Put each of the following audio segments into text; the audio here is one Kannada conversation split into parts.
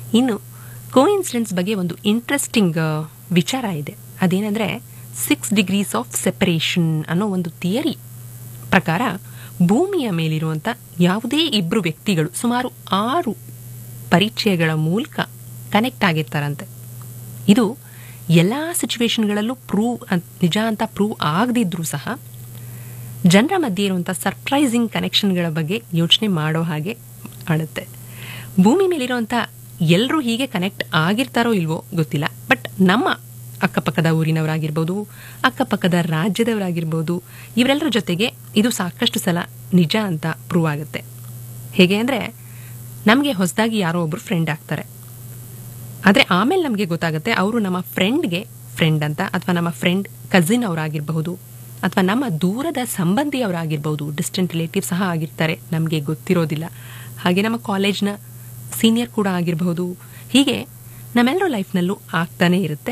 ಇನ್ನು ಕೋಇನ್ಸಿಡೆನ್ಸ್ ಬಗ್ಗೆ ಒಂದು ಇಂಟ್ರೆಸ್ಟಿಂಗ್ ವಿಚಾರ ಇದೆ ಅದೇನೆಂದರೆ ಸಿಕ್ಸ್ ಡಿಗ್ರೀಸ್ ಆಫ್ ಸೆಪರೇಷನ್ ಅನ್ನೋ ಒಂದು ಥಿಯರಿ ಪ್ರಕಾರ ಭೂಮಿಯ ಮೇಲಿರುವಂಥ ಯಾವುದೇ ಇಬ್ಬರು ವ್ಯಕ್ತಿಗಳು ಸುಮಾರು ಆರು ಪರಿಚಯಗಳ ಮೂಲಕ ಕನೆಕ್ಟ್ ಆಗಿರ್ತಾರಂತೆ ಇದು ಎಲ್ಲ ಸಿಚುವೇಶನ್ಗಳಲ್ಲೂ ಪ್ರೂವ್ ನಿಜ ಅಂತ ಪ್ರೂವ್ ಆಗದಿದ್ರೂ ಸಹ ಜನರ ಮಧ್ಯೆ ಇರುವಂಥ ಸರ್ಪ್ರೈಸಿಂಗ್ ಕನೆಕ್ಷನ್ಗಳ ಬಗ್ಗೆ ಯೋಚನೆ ಮಾಡೋ ಹಾಗೆ ಮಾಡುತ್ತೆ ಭೂಮಿ ಮೇಲಿರುವಂಥ ಎಲ್ಲರೂ ಹೀಗೆ ಕನೆಕ್ಟ್ ಆಗಿರ್ತಾರೋ ಇಲ್ವೋ ಗೊತ್ತಿಲ್ಲ ಬಟ್ ನಮ್ಮ ಅಕ್ಕಪಕ್ಕದ ಊರಿನವರಾಗಿರ್ಬೋದು ಅಕ್ಕಪಕ್ಕದ ರಾಜ್ಯದವರಾಗಿರ್ಬೋದು ಇವರೆಲ್ಲರ ಜೊತೆಗೆ ಇದು ಸಾಕಷ್ಟು ಸಲ ನಿಜ ಅಂತ ಪ್ರೂವ್ ಆಗುತ್ತೆ ಹೇಗೆ ಅಂದರೆ ನಮಗೆ ಹೊಸದಾಗಿ ಯಾರೋ ಒಬ್ಬರು ಫ್ರೆಂಡ್ ಆಗ್ತಾರೆ ಆದರೆ ಆಮೇಲೆ ನಮಗೆ ಗೊತ್ತಾಗುತ್ತೆ ಅವರು ನಮ್ಮ ಫ್ರೆಂಡ್ಗೆ ಫ್ರೆಂಡ್ ಅಂತ ಅಥವಾ ನಮ್ಮ ಫ್ರೆಂಡ್ ಕಸಿನ್ ಅವರಾಗಿರಬಹುದು ಅಥವಾ ನಮ್ಮ ದೂರದ ಸಂಬಂಧಿಯವರಾಗಿರ್ಬೋದು ಡಿಸ್ಟೆಂಟ್ ರಿಲೇಟಿವ್ ಸಹ ಆಗಿರ್ತಾರೆ ನಮಗೆ ಗೊತ್ತಿರೋದಿಲ್ಲ ಹಾಗೆ ನಮ್ಮ ಕಾಲೇಜ್ನ ಸೀನಿಯರ್ ಕೂಡ ಆಗಿರಬಹುದು ಹೀಗೆ ನಮ್ಮೆಲ್ಲರ ಲೈಫ್ನಲ್ಲೂ ಆಗ್ತಾನೇ ಇರುತ್ತೆ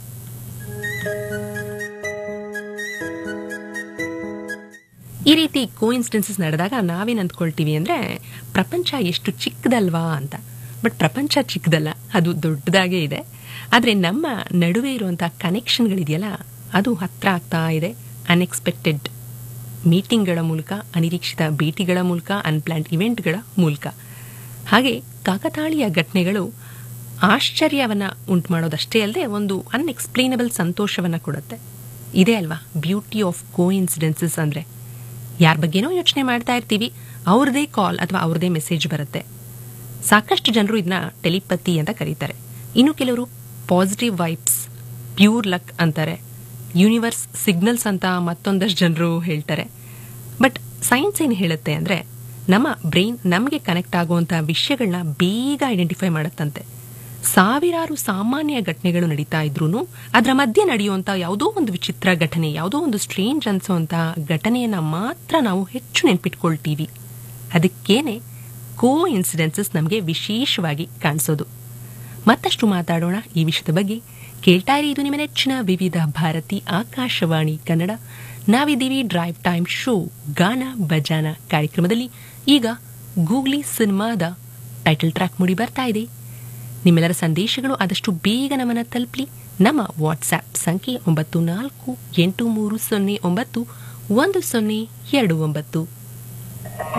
ಈ ರೀತಿ ಕೋಇನ್ಸಿಡೆನ್ಸಸ್ ನಡೆದಾಗ ನಾವೇನು ಅಂದ್ಕೊಳ್ತೀವಿ ಅಂದರೆ ಪ್ರಪಂಚ ಎಷ್ಟು ಚಿಕ್ಕದಲ್ವಾ ಅಂತ ಬಟ್ ಪ್ರಪಂಚ ಚಿಕ್ಕದಲ್ಲ ಅದು ದೊಡ್ಡದಾಗೇ ಇದೆ ಆದರೆ ನಮ್ಮ ನಡುವೆ ಇರುವಂಥ ಕನೆಕ್ಷನ್ಗಳಿದೆಯಲ್ಲ ಅದು ಹತ್ರ ಆಗ್ತಾ ಇದೆ ಅನ್ಎಕ್ಸ್ಪೆಕ್ಟೆಡ್ ಮೀಟಿಂಗ್ಗಳ ಮೂಲಕ ಅನಿರೀಕ್ಷಿತ ಭೇಟಿಗಳ ಮೂಲಕ ಅನ್ಪ್ಲಾನ್ಡ್ ಇವೆಂಟ್ಗಳ ಮೂಲಕ ಹಾಗೆ ಕಾಕತಾಳೀಯ ಘಟನೆಗಳು ಆಶ್ಚರ್ಯವನ್ನು ಉಂಟು ಮಾಡೋದಷ್ಟೇ ಅಲ್ಲದೆ ಒಂದು ಅನ್ಎಕ್ಸ್ಪ್ಲೇನಬಲ್ ಸಂತೋಷವನ್ನು ಕೊಡುತ್ತೆ ಇದೇ ಅಲ್ವಾ ಬ್ಯೂಟಿ ಆಫ್ ಕೋಇನ್ಸಿಡೆನ್ಸಸ್ ಅಂದರೆ ಯಾರ ಬಗ್ಗೆನೋ ಯೋಚನೆ ಮಾಡ್ತಾ ಇರ್ತೀವಿ ಅವ್ರದೇ ಕಾಲ್ ಅಥವಾ ಅವ್ರದೇ ಮೆಸೇಜ್ ಬರುತ್ತೆ ಸಾಕಷ್ಟು ಜನರು ಇದನ್ನ ಟೆಲಿಪತಿ ಅಂತ ಕರೀತಾರೆ ಇನ್ನು ಕೆಲವರು ಪಾಸಿಟಿವ್ ವೈಬ್ಸ್ ಪ್ಯೂರ್ ಲಕ್ ಅಂತಾರೆ ಯೂನಿವರ್ಸ್ ಸಿಗ್ನಲ್ಸ್ ಅಂತ ಮತ್ತೊಂದಷ್ಟು ಜನರು ಹೇಳ್ತಾರೆ ಬಟ್ ಸೈನ್ಸ್ ಏನು ಹೇಳುತ್ತೆ ಅಂದರೆ ನಮ್ಮ ಬ್ರೈನ್ ನಮಗೆ ಕನೆಕ್ಟ್ ಆಗುವಂಥ ವಿಷಯಗಳನ್ನ ಬೇಗ ಐಡೆಂಟಿಫೈ ಮಾಡುತ್ತಂತೆ ಸಾವಿರಾರು ಸಾಮಾನ್ಯ ಘಟನೆಗಳು ನಡೀತಾ ಇದ್ರೂ ಅದರ ಮಧ್ಯೆ ನಡೆಯುವಂಥ ಯಾವುದೋ ಒಂದು ವಿಚಿತ್ರ ಘಟನೆ ಯಾವುದೋ ಒಂದು ಸ್ಟ್ರೇಂಜ್ ಅನ್ಸೋವಂಥ ಘಟನೆಯನ್ನು ಮಾತ್ರ ನಾವು ಹೆಚ್ಚು ನೆನ್ಪಿಟ್ಕೊಳ್ತೀವಿ ಅದಕ್ಕೇನೆ ಕೋ ಇನ್ಸಿಡೆನ್ಸಸ್ ನಮಗೆ ವಿಶೇಷವಾಗಿ ಕಾಣಿಸೋದು ಮತ್ತಷ್ಟು ಮಾತಾಡೋಣ ಈ ವಿಷಯದ ಬಗ್ಗೆ ಕೇಳ್ತಾ ಇರಿ ಇದು ನಿಮ್ಮ ನೆಚ್ಚಿನ ವಿವಿಧ ಭಾರತಿ ಆಕಾಶವಾಣಿ ಕನ್ನಡ ನಾವಿದ್ದೀವಿ ಡ್ರೈವ್ ಟೈಮ್ ಶೋ ಗಾನ ಬಜಾನ ಕಾರ್ಯಕ್ರಮದಲ್ಲಿ ಈಗ ಗೂಗ್ಲಿ ಸಿನಿಮಾದ ಟೈಟಲ್ ಟ್ರ್ಯಾಕ್ ಮೂಡಿ ಬರ್ತಾ ಇದೆ ನಿಮ್ಮೆಲ್ಲರ ಸಂದೇಶಗಳು ಆದಷ್ಟು ಬೇಗ ನಮ್ಮನ್ನು ತಲುಪಲಿ ನಮ್ಮ ವಾಟ್ಸ್ಆ್ಯಪ್ ಸಂಖ್ಯೆ ಒಂಬತ್ತು ನಾಲ್ಕು ಎಂಟು ಮೂರು ಸೊನ್ನೆ ಒಂಬತ್ತು ಒಂದು ಸೊನ್ನೆ ಎರಡು ಒಂಬತ್ತು